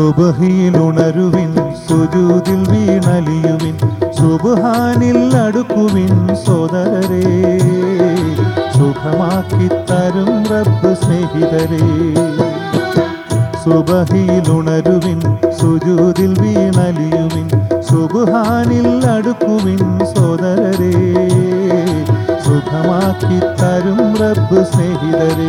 സുബഹിയിലുണരുവിൻ സുജൂതിൽ വീണലിയുവിൻ സുബഹാനിൽ അടുക്കുവിൻ സോദരരെ സുഖമാക്കി തരും റബ്ബ് സ്നേഹിതരെ സുബഹിയിലുണരുവിൻ സുജൂതിൽ വീണലിയുവിൻ സുബഹാനിൽ അടുക്കുവിൻ സോദരരെ സുഖമാക്കി തരും റബ്ബ് സ്നേഹിതരെ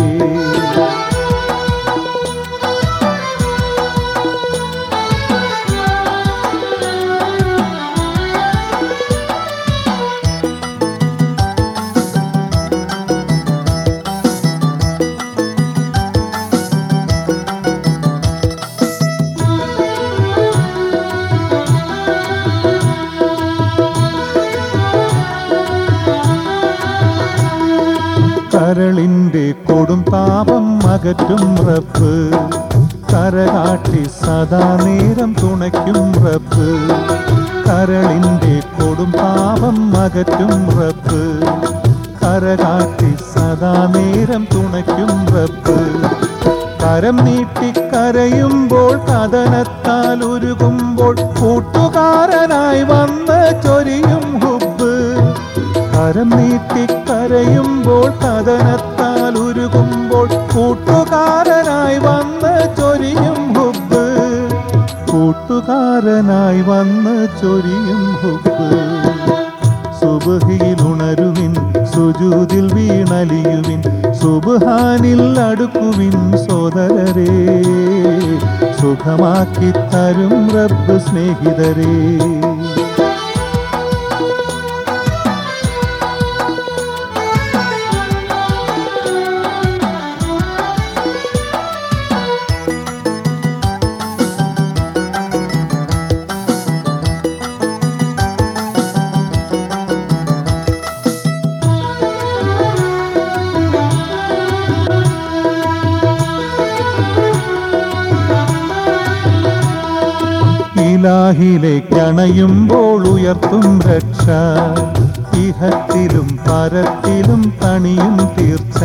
കരളിന്റെ കൊടും താപം അകറ്റും റബ്ബ് കരകാട്ടി സദാ നേരം തുണയ്ക്കും റബ്ബ് കരളിന്റെ കൊടും താപം അകറ്റും റബ്ബ് കരകാട്ടി സദാ നേരം തുണയ്ക്കും റബ്ബ് കരം നീട്ടി കരയുമ്പോൾ കഥനത്താൽ ഉരുകുമ്പോൾ കൂട്ടുകാരനായി വന്ന് ചൊരിയും ഹുബ് കരം നീട്ടി കരയുമ്പോൾ കഥനത്താൽ ഉരുകുമ്പോൾ കൂട്ടുകാരനായി വന്ന് ചൊരിയും ഹുബ് കൂട്ടുകാരനായി വന്ന് ചൊരിയും ഹുബ് സുബഹിയിലുണരുവിൻ സുജൂതിൽ വീണലിയുവിൻ സുബഹാനിൽ അടുക്കുവിൻ സോദരരെ സുഖമാക്കി തരും റബ്ബ് സ്നേഹിതരേ ഇലാഹിലേക്കണയുമ്പോൾ ഉയർത്തും രക്ഷ ഇഹത്തിലും പരത്തിലും തണിയും തീർച്ച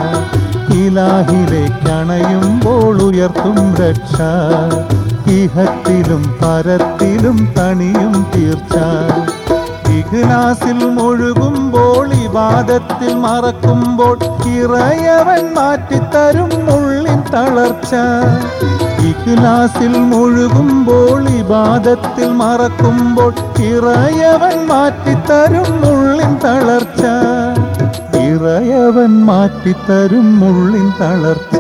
ഇലാഹിലേക്കണയുമ്പോൾ ഉയർത്തും രക്ഷ ഇഹത്തിലും പരത്തിലും തണിയും തീർച്ച ഇഖ്ലാസിൽ മുഴുകുമ്പോൾ ഇവാദത്തിൽ മറക്കുമ്പോൾ ഇറയവൻ മാറ്റിത്തരും ഉള്ളിൻ തളർച്ച ഇഖ്ലാസിൽ മുഴുകുമ്പോൾ ഇബാദത്തിൽ മറക്കുമ്പോൾ ഇറയവൻ മാറ്റിത്തരും ഉള്ളിൻ തളർച്ച ഇറയവൻ മാറ്റിത്തരും ഉള്ളിൻ തളർച്ച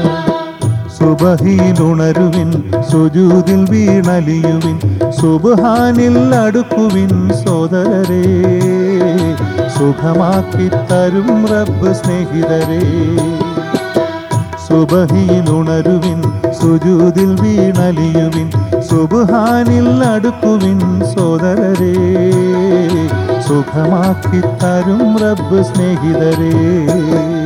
സുബഹിയിലുണരുവിൻ സുജൂതിൽ വീണലിയുവിൻ സുബഹാനിൽ അടുക്കുവിൻ സോദരരെ സുഖമാക്കി തരും റബ്ബ് സ്നേഹിതരെ സുബഹിയിലുണരുവിൻ സുജൂതിൽ വീണലിയുവിൻ സുബഹാനിൽ അടുക്കുവിൻ സോദരരെ സുഖമാക്കി തരും റബ്ബ് സ്നേഹിതരേ